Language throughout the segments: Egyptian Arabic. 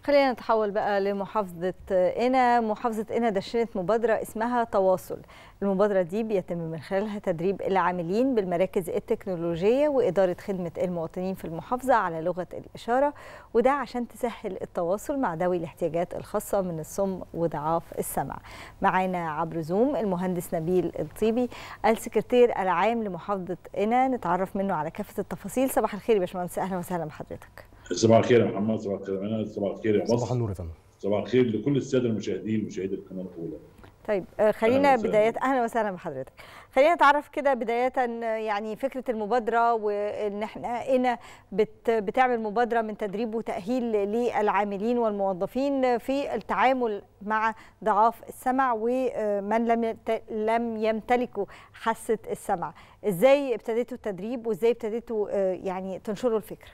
خلينا نتحول بقى لمحافظة قنا محافظة قنا دشنت مبادرة اسمها تواصل المبادرة دي بيتم من خلالها تدريب العاملين بالمراكز التكنولوجية وإدارة خدمة المواطنين في المحافظة على لغة الإشارة وده عشان تسهل التواصل مع ذوي الاحتياجات الخاصة من الصم وضعاف السمع معانا عبر زوم المهندس نبيل الطيبي السكرتير العام لمحافظة قنا نتعرف منه على كافة التفاصيل صباح الخير يا باشمهندس أهلا وسهلا بحضرتك صباح الخير يا محمد صباح الخير يا منى صباح الخير يا مصر صباح النور يا فندم صباح الخير لكل الساده المشاهدين مشاهدي القناه الاولى طيب خلينا بداية أهلا وسهلا بحضرتك خلينا نتعرف كده بداية يعني فكرة المبادرة وإن احنا هنا بت بتعمل مبادرة من تدريب وتأهيل للعاملين والموظفين في التعامل مع ضعاف السمع ومن لم لم يمتلكوا حاسة السمع إزاي ابتديتوا التدريب وإزاي ابتديتوا يعني تنشروا الفكرة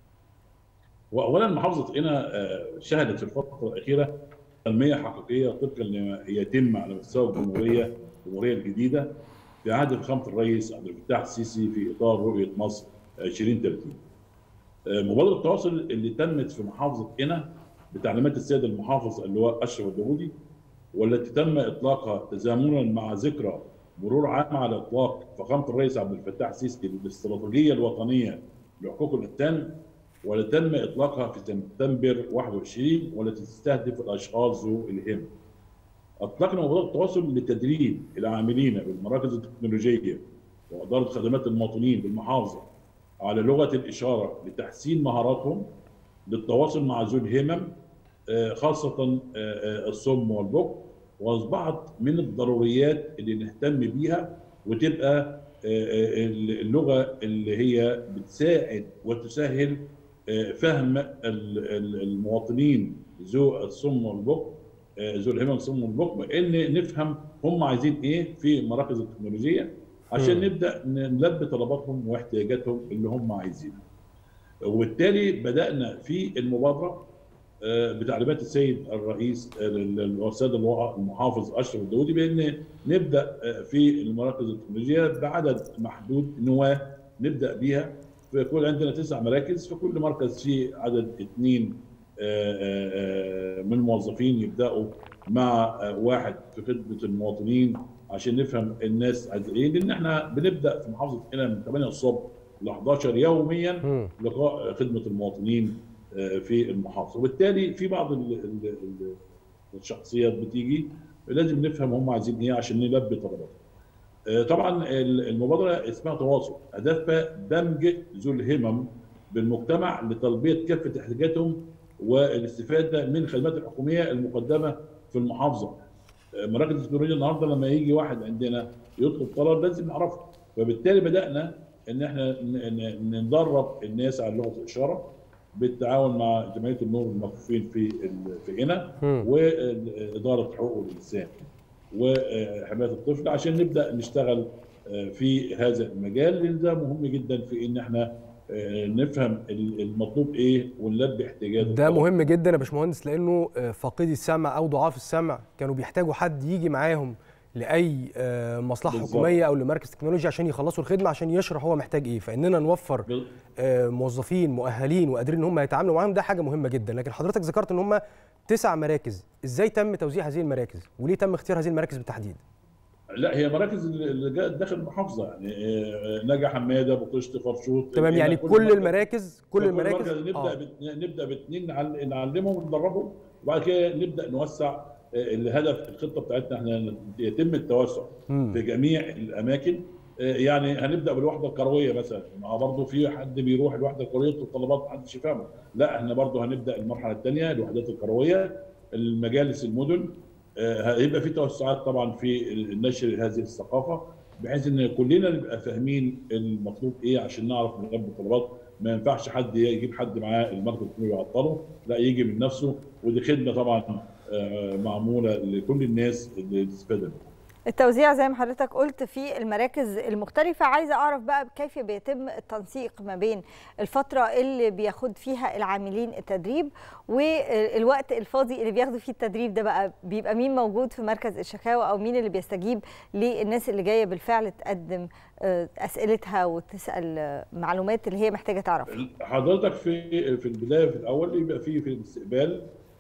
واولا محافظه قنا شهدت في الفتره الاخيره تنميه حقيقيه طبقا لما يتم على مستوى الجمهوريه الجمهوريه الجديده في عهد فخامه الرئيس عبد الفتاح السيسي في اطار رؤيه مصر 2030. مبادره التواصل اللي تمت في محافظه قنا بتعليمات السيد المحافظ اللواء اشرف الداوودي والتي تم اطلاقها تزامنا مع ذكرى مرور عام على اطلاق فخامه الرئيس عبد الفتاح السيسي للاستراتيجيه الوطنيه لحقوق الانسان والتي تم اطلاقها في سبتمبر 21 والتي تستهدف الاشخاص ذو الهم. اطلقنا مبادره التواصل لتدريب العاملين بالمراكز التكنولوجيه واداره خدمات المواطنين بالمحافظه على لغه الاشاره لتحسين مهاراتهم للتواصل مع ذوي الهمم خاصه الصم والبكم واصبحت من الضروريات اللي نهتم بيها وتبقى اللغه اللي هي بتساعد وتسهل فهم المواطنين ذو الصم والبكم ذو الهمم الصم والبكم ان نفهم هم عايزين ايه في المراكز التكنولوجيه عشان م. نبدا نلبي طلباتهم واحتياجاتهم اللي هم عايزينها. وبالتالي بدانا في المبادره بتعليمات السيد الرئيس السيد المحافظ اشرف الداودي بان نبدا في المراكز التكنولوجيه بعدد محدود نواه نبدا بيها فيكون عندنا تسع مراكز في كل مركز فيه عدد اثنين من الموظفين يبداوا مع واحد في خدمه المواطنين عشان نفهم الناس عايزه ايه لان احنا بنبدا في محافظه قنا من 8 الصبح ل 11 يوميا لقاء خدمه المواطنين في المحافظه وبالتالي في بعض الشخصيات بتيجي لازم نفهم هم عايزين ايه عشان نلبي طلباتهم طبعا المبادره اسمها تواصل هدفها دمج ذو الهمم بالمجتمع لتلبيه كافه احتياجاتهم والاستفاده من الخدمات الحكوميه المقدمه في المحافظه. مراكز التكنولوجيا النهارده لما يجي واحد عندنا يطلب طلب لازم نعرفه فبالتالي بدانا ان احنا ندرب الناس على لغه الاشاره بالتعاون مع جمعيه النور المكفوفين في في قنا واداره حقوق الانسان وحمايه الطفل عشان نبدا نشتغل في هذا المجال لان ده مهم جدا في ان احنا نفهم المطلوب ايه ونلبي احتياجات ده مهم جدا يا باشمهندس لانه فاقدي السمع او ضعاف السمع كانوا بيحتاجوا حد يجي معاهم لاي مصلحه بالزبط. حكوميه او لمركز تكنولوجيا عشان يخلصوا الخدمه عشان يشرح هو محتاج ايه فاننا نوفر موظفين مؤهلين وقادرين ان هم يتعاملوا معاهم ده حاجه مهمه جدا لكن حضرتك ذكرت ان هم تسع مراكز ازاي تم توزيع هذه المراكز وليه تم اختيار هذه المراكز بالتحديد لا هي مراكز اللي جاءت داخل المحافظه يعني نجا حماده بطشت فرشوط تمام يعني كل, كل المراكز كل المراكز نبدا آه. نبدا باثنين نعلمهم وندربهم وبعد كده نبدا نوسع الهدف الخطه بتاعتنا احنا يتم التوسع م. في جميع الاماكن يعني هنبدا بالوحده القرويه مثلا ما برضه في حد بيروح الوحده القرويه يطلب طلبات ما حدش يفهمه لا احنا برضه هنبدا المرحله الثانيه الوحدات القرويه المجالس المدن هيبقى في توسعات طبعا في نشر هذه الثقافه بحيث ان كلنا نبقى فاهمين المطلوب ايه عشان نعرف نلبي الطلبات ما ينفعش حد يجيب حد معاه المركز الحكومي يعطله لا يجي من نفسه ودي خدمه طبعا معموله لكل الناس اللي تستفاد منها التوزيع زي ما حضرتك قلت في المراكز المختلفة عايزة أعرف بقى كيف بيتم التنسيق ما بين الفترة اللي بياخد فيها العاملين التدريب والوقت الفاضي اللي بياخدوا فيه التدريب ده بقى بيبقى مين موجود في مركز الشكاوى أو مين اللي بيستجيب للناس اللي جاية بالفعل تقدم أسئلتها وتسأل معلومات اللي هي محتاجة تعرفها حضرتك في في البداية في الأول يبقى في في الاستقبال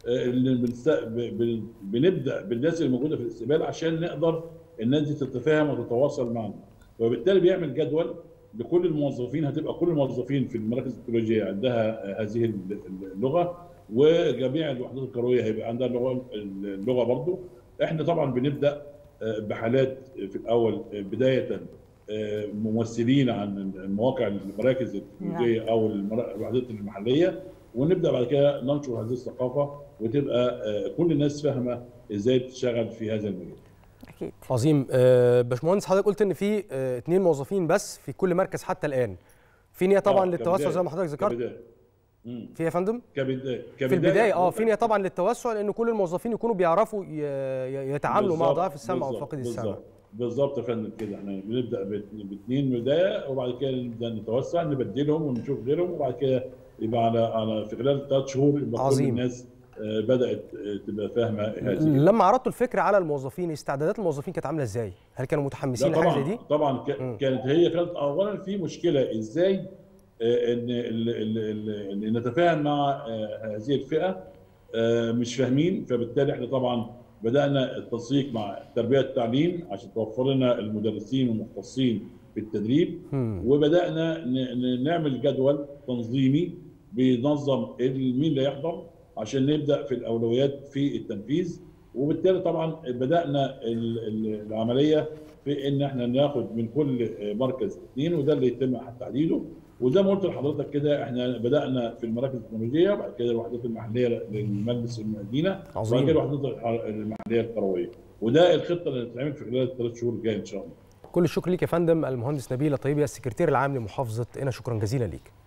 اللي بنست... ب... بنبدا بالناس اللي موجوده في الاستقبال عشان نقدر الناس دي تتفاهم وتتواصل معنا وبالتالي بيعمل جدول لكل الموظفين هتبقى كل الموظفين في المراكز التكنولوجيه عندها هذه اللغه وجميع الوحدات الكرويه هيبقى عندها اللغه اللغه برضه احنا طبعا بنبدا بحالات في الاول بدايه ممثلين عن مواقع المراكز التكنولوجيه او الوحدات المحليه ونبدا بعد كده ننشر هذه الثقافه وتبقى كل الناس فاهمه ازاي تشتغل في هذا المجال. اكيد. عظيم باشمهندس حضرتك قلت ان في اثنين موظفين بس في كل مركز حتى الان. في نيه طبعا للتوسع زي ما حضرتك ذكرت. في يا فندم؟ كبدايه في البدايه اه في نيه طبعا للتوسع لان كل الموظفين يكونوا بيعرفوا يتعاملوا مع ضعف السمع وفاقد السمع. بالظبط يا فندم كده احنا بنبدا باثنين بدايه وبعد كده نبدا نتوسع نبدلهم ونشوف غيرهم وبعد كده يبقى على على في خلال ثلاث شهور يبقى عظيم. كل الناس بدات تبقى فاهمه هذه لما عرضتوا الفكره على الموظفين استعدادات الموظفين كانت عامله ازاي؟ هل كانوا متحمسين طبعا لحاجه زي دي؟ طبعا كانت هي كانت اولا في مشكله ازاي ان ان نتفاهم مع هذه الفئه مش فاهمين فبالتالي احنا طبعا بدانا التنسيق مع التربيه والتعليم عشان توفر لنا المدرسين والمختصين في التدريب وبدانا نعمل جدول تنظيمي بينظم مين اللي يحضر عشان نبدا في الاولويات في التنفيذ وبالتالي طبعا بدانا العمليه في ان احنا ناخد من كل مركز اثنين وده اللي يتم تحديده وزي ما قلت لحضرتك كده احنا بدانا في المراكز التكنولوجيه بعد كده الوحدات المحليه للمجلس المدينه وبعد كده الوحدات المحليه القرويه وده الخطه اللي هتتعمل في خلال الثلاث شهور الجايه ان شاء الله كل الشكر ليك يا فندم المهندس نبيل طيبي السكرتير العام لمحافظه قنا شكرا جزيلا ليك